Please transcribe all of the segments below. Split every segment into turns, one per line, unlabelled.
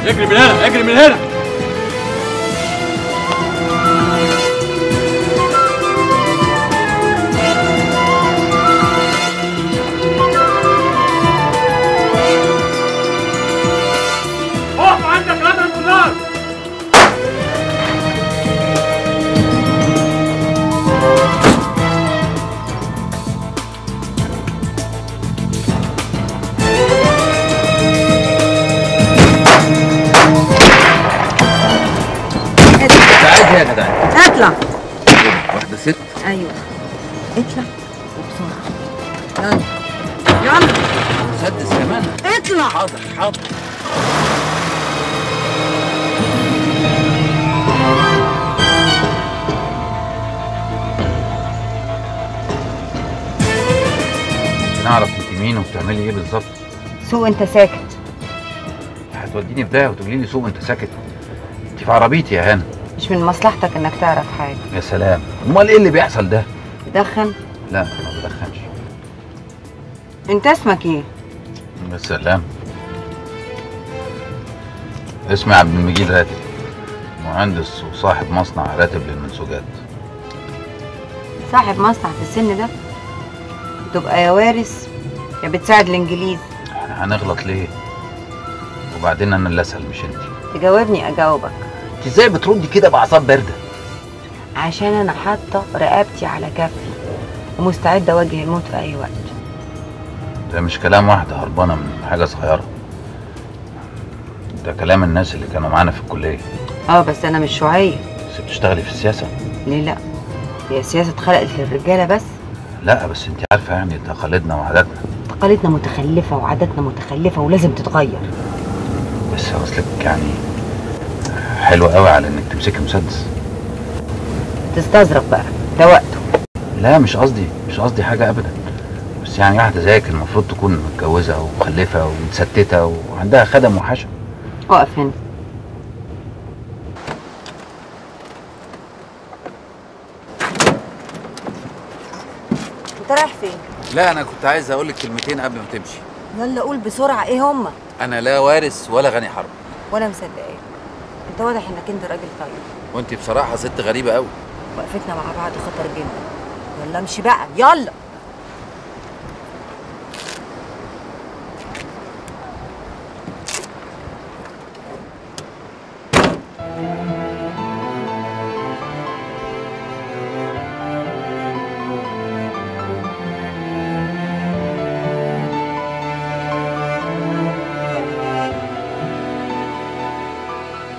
اجري من هنا اجري من هنا اقف عندك هذا النار
تعالي يا جدعان
اطلع
واحدة ست
ايوه اطلع وبسرعه يلا يلا
مسدس كمان
اطلع
حاضر حاضر نعرف انت مين وبتعملي ايه بالظبط
سوق انت ساكت
هتوديني في داهيه وتقولي لي سوق انت ساكت انت في عربيتي يا هانم
مش من مصلحتك انك تعرف حاجه
يا سلام امال ايه اللي بيحصل ده
دخن
لا ما بدخنش
انت اسمك ايه
يا سلام اسمي عبد المجيد راتب مهندس وصاحب مصنع راتب للمنسوجات
صاحب مصنع في السن ده تبقى يا وارث يا بتساعد الانجليز
احنا هنغلط ليه وبعدين انا اللي اسال مش انت
تجاوبني اجاوبك
انت ازاي بتردي كده باعصاب بارده
عشان انا حاطه رقبتي على كفي ومستعده اواجه الموت في اي وقت
ده مش كلام واحده هربانه من حاجه صغيره ده كلام الناس اللي كانوا معانا في الكليه
اه بس انا مش شيوعيه
بس بتشتغلي في السياسه
ليه لا هي السياسه اتخلقت للرجاله بس
لا بس انت عارفه يعني تقاليدنا وعاداتنا
تقاليدنا متخلفه وعاداتنا متخلفه ولازم تتغير
بس اصلك يعني حلو قوي على انك تمسكي مسدس
تستظرف بقى ده وقته
لا مش قصدي مش قصدي حاجه ابدا بس يعني واحده زيك المفروض تكون متجوزه ومخلفه ومتستته وعندها خدم وحشم
اقف هنا انت رايح فين
لا انا كنت عايز اقول لك كلمتين قبل ما تمشي
يلا قول بسرعه ايه هما
انا لا وارث ولا غني حرب
وانا مصدقاك انت واضح انك انت راجل طيب
وانت بصراحه ست غريبه قوي
وقفتنا مع بعض خطر جدا يلا امشي بقى يلا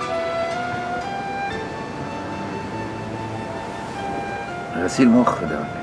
غسيل مخ ده